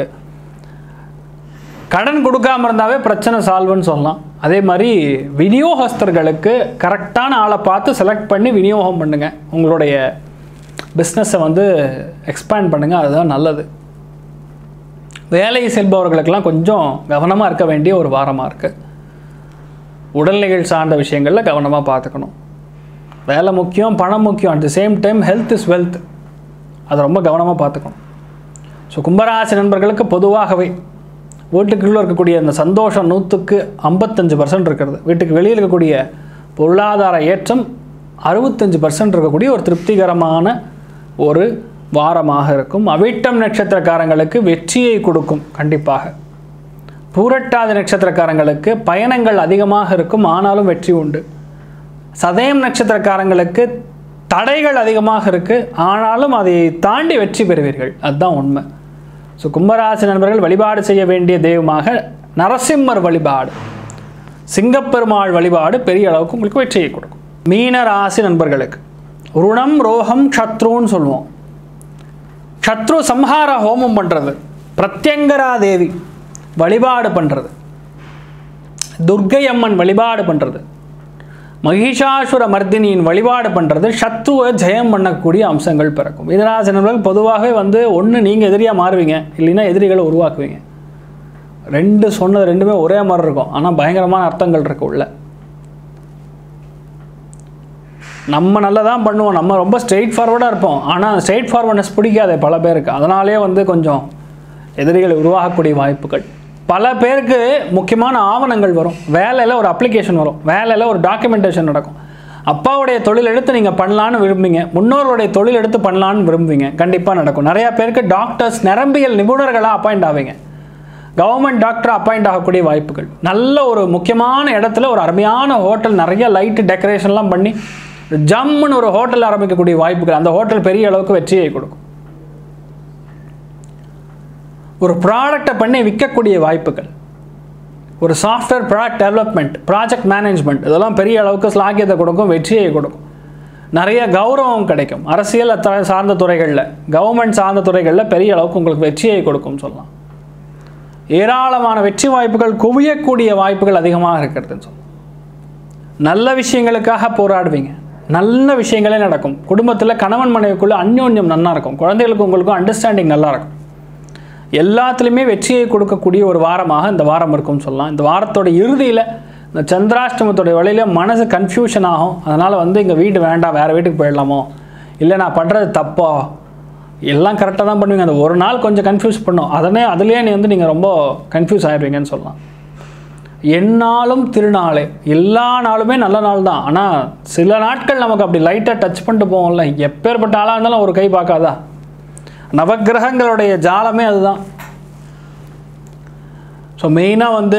A: கடன் கொடுக்காம இருந்தாவே பிரச்சனை சால்வ்னு சொல்லலாம் அதே மாதிரி விநியோகஸ்தர்களுக்கு கரெக்டான ஆளை பார்த்து செலக்ட் பண்ணி விநியோகம் பண்ணுங்கள் உங்களுடைய பிஸ்னஸை வந்து எக்ஸ்பேண்ட் பண்ணுங்கள் அதுதான் நல்லது வேலை செல்பவர்களுக்கெல்லாம் கொஞ்சம் கவனமாக இருக்க வேண்டிய ஒரு வாரமாக இருக்குது உடல்நிலைகள் சார்ந்த விஷயங்களில் கவனமாக பார்த்துக்கணும் வேலை முக்கியம் பணம் முக்கியம் at the same time health is wealth அதை ரொம்ப கவனமாக பார்த்துக்கணும் ஸோ கும்பராசி நண்பர்களுக்கு பொதுவாகவே வீட்டுக்குள்ளே இருக்கக்கூடிய அந்த சந்தோஷம் நூற்றுக்கு ஐம்பத்தஞ்சு பர்சன்ட் இருக்கிறது வீட்டுக்கு வெளியில் இருக்கக்கூடிய பொருளாதார ஏற்றம் அறுபத்தஞ்சு பர்சன்ட் இருக்கக்கூடிய ஒரு திருப்திகரமான ஒரு வாரமாக இருக்கும் அவிட்டம் நட்சத்திரக்காரங்களுக்கு வெற்றியை கொடுக்கும் கண்டிப்பாக பூரட்டாதி நட்சத்திரக்காரங்களுக்கு பயணங்கள் அதிகமாக இருக்கும் ஆனாலும் வெற்றி உண்டு சதயம் நட்சத்திரக்காரங்களுக்கு தடைகள் அதிகமாக இருக்குது ஆனாலும் அதை தாண்டி வெற்றி பெறுவீர்கள் அதுதான் உண்மை ஸோ கும்பராசி நண்பர்கள் வழிபாடு செய்ய வேண்டிய தெய்வமாக நரசிம்மர் வழிபாடு சிங்கப்பெருமாள் வழிபாடு பெரிய அளவுக்கு உங்களுக்கு வெற்றியை கொடுக்கும் மீன ராசி நண்பர்களுக்கு ருணம் ரோகம் சத்ருன்னு சொல்லுவோம் சத்ரு சம்ஹார ஹோமம் பண்ணுறது பிரத்யங்கரா தேவி வழிபாடு பண்ணுறது துர்க்கை அம்மன் வழிபாடு பண்ணுறது மகிஷாசுர மர்தினியின் வழிபாடு பண்ணுறது சத்ருவை ஜெயம் பண்ணக்கூடிய அம்சங்கள் பிறக்கும் இதராசனர்கள் பொதுவாகவே வந்து ஒன்று நீங்கள் எதிரியாக மாறுவீங்க இல்லைன்னா எதிரிகளை உருவாக்குவீங்க ரெண்டு சொன்னது ரெண்டுமே ஒரே மாதிரி இருக்கும் ஆனால் பயங்கரமான அர்த்தங்கள் இருக்கு உள்ள நம்ம நல்லதான் பண்ணுவோம் நம்ம ரொம்ப ஸ்ட்ரெயிட் ஃபார்வர்டாக இருப்போம் ஆனால் ஸ்ட்ரெயிட் ஃபார்வர்ட்னஸ் பிடிக்காது பல பேருக்கு அதனாலே வந்து கொஞ்சம் எதிரிகளை உருவாகக்கூடிய வாய்ப்புகள் பல பேருக்கு முக்கியமான ஆவணங்கள் வரும் வேலையில் ஒரு அப்ளிகேஷன் வரும் வேலையில் ஒரு டாக்குமெண்டேஷன் நடக்கும் அப்பாவுடைய தொழில் எடுத்து நீங்கள் பண்ணலான்னு விரும்புவீங்க முன்னோருடைய தொழில் எடுத்து பண்ணலான்னு விரும்புவீங்க கண்டிப்பாக நடக்கும் நிறையா பேருக்கு டாக்டர்ஸ் நரம்பியல் நிபுணர்களாக அப்பாயிண்ட் ஆவீங்க கவர்மெண்ட் டாக்டர் அப்பாயிண்ட் ஆகக்கூடிய வாய்ப்புகள் நல்ல ஒரு முக்கியமான இடத்துல ஒரு அருமையான ஹோட்டல் நிறைய லைட்டு டெக்கரேஷன்லாம் பண்ணி ஜம்முன்னு ஒரு ஹோட்டல் ஆரம்பிக்கக்கூடிய வாய்ப்புகள் அந்த ஹோட்டல் பெரிய அளவுக்கு வெற்றியை கொடுக்கும் ஒரு ப்ராடக்டை பண்ணி விற்கக்கூடிய வாய்ப்புகள் ஒரு software product development project management இதெல்லாம் பெரிய அளவுக்கு ஸ்லாகியத்தை கொடுக்கும் வெற்றியை கொடுக்கும் நிறைய கௌரவம் கிடைக்கும் அரசியல் அத்த சார்ந்த துறைகளில் கவர்மெண்ட் சார்ந்த துறைகளில் பெரிய அளவுக்கு உங்களுக்கு வெற்றியை கொடுக்கும் சொல்லலாம் ஏராளமான வெற்றி வாய்ப்புகள் குவியக்கூடிய வாய்ப்புகள் அதிகமாக இருக்கிறதுன்னு சொல்லலாம் நல்ல விஷயங்களுக்காக போராடுவீங்க நல்ல விஷயங்களே நடக்கும் குடும்பத்தில் கணவன் மனைவிக்குள்ள அந்யோன்யம் நல்லா இருக்கும் குழந்தைகளுக்கு உங்களுக்கும் அண்டர்ஸ்டாண்டிங் நல்லா இருக்கும் எல்லாத்துலேயுமே வெற்றியை கொடுக்கக்கூடிய ஒரு வாரமாக இந்த வாரம் இருக்கும்னு சொல்லலாம் இந்த வாரத்தோட இறுதியில் இந்த சந்திராஷ்டமத்தோட வழியில மனசு கன்ஃபியூஷன் ஆகும் அதனால் வந்து இங்கே வீடு வேண்டாம் வேறு வீட்டுக்கு போயிடலாமோ இல்லை நான் பண்ணுறது தப்போ எல்லாம் கரெக்டாக தான் பண்ணுவீங்க அந்த ஒரு நாள் கொஞ்சம் கன்ஃபியூஸ் பண்ணும் அதனே அதுலேயே நீ வந்து நீங்கள் ரொம்ப கன்ஃபியூஸ் ஆகிடுவீங்கன்னு சொல்லலாம் எந்நாளும் திருநாளே எல்லா நாளுமே நல்ல நாள் தான் ஆனால் சில நாட்கள் நமக்கு அப்படி லைட்டாக டச் பண்ணிட்டு போவோம்ல எப்பேற்பட்ட ஆளாக இருந்தாலும் ஒரு கை பார்க்காதா நவக்கிரகங்களுடைய ஜாலமே அதுதான் ஸோ மெயினாக வந்து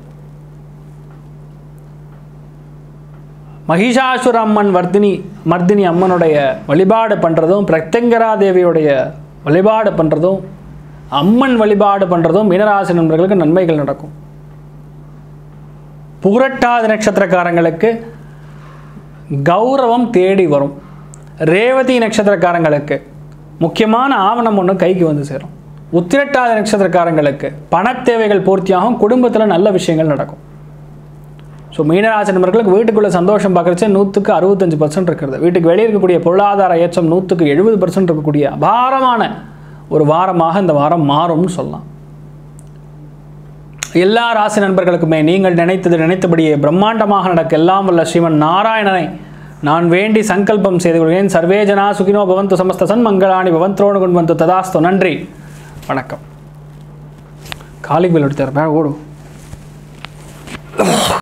A: மகிஷாசுர அம்மன் வர்தினி மர்தினி அம்மனுடைய வழிபாடு பண்ணுறதும் பிரத்யங்கரா தேவியுடைய வழிபாடு பண்ணுறதும் அம்மன் வழிபாடு பண்ணுறதும் மீனராசி நண்பர்களுக்கு நன்மைகள் நடக்கும் புரட்டாதி நட்சத்திரக்காரங்களுக்கு கௌரவம் தேடி வரும் ரேவதி நட்சத்திரக்காரங்களுக்கு முக்கியமான ஆவணம் ஒன்று கைக்கு வந்து சேரும் உத்திரட்டாதி நட்சத்திரக்காரங்களுக்கு பணத் தேவைகள் பூர்த்தியாகும் குடும்பத்தில் நல்ல விஷயங்கள் நடக்கும் ஸோ மீனராசி நண்பர்களுக்கு வீட்டுக்குள்ளே சந்தோஷம் பார்க்குறச்சே நூற்றுக்கு அறுபத்தஞ்சு பர்சன்ட் இருக்கிறது வீட்டுக்கு வெளியே இருக்கக்கூடிய பொருளாதார ஏற்றம் நூற்றுக்கு எழுபது பர்சன்ட் இருக்கக்கூடிய அபாரமான ஒரு வாரமாக இந்த வாரம் மாறும்னு சொல்லலாம் எல்லா ராசி நண்பர்களுக்குமே நீங்கள் நினைத்தது நினைத்தபடியே பிரம்மாண்டமாக நடக்க எல்லாம் வல்ல ஸ்ரீமன் நாராயணனை நான் வேண்டி சங்கல்பம் செய்து கொள்கிறேன் சர்வே ஜனா சுகினோ பவந்து சமஸ்த சன்மங்களாணி பவந்தோடு கொண்டு வந்து ததாஸ்து நன்றி வணக்கம் காலிங் பெல் எடுத்தார் ஓடும்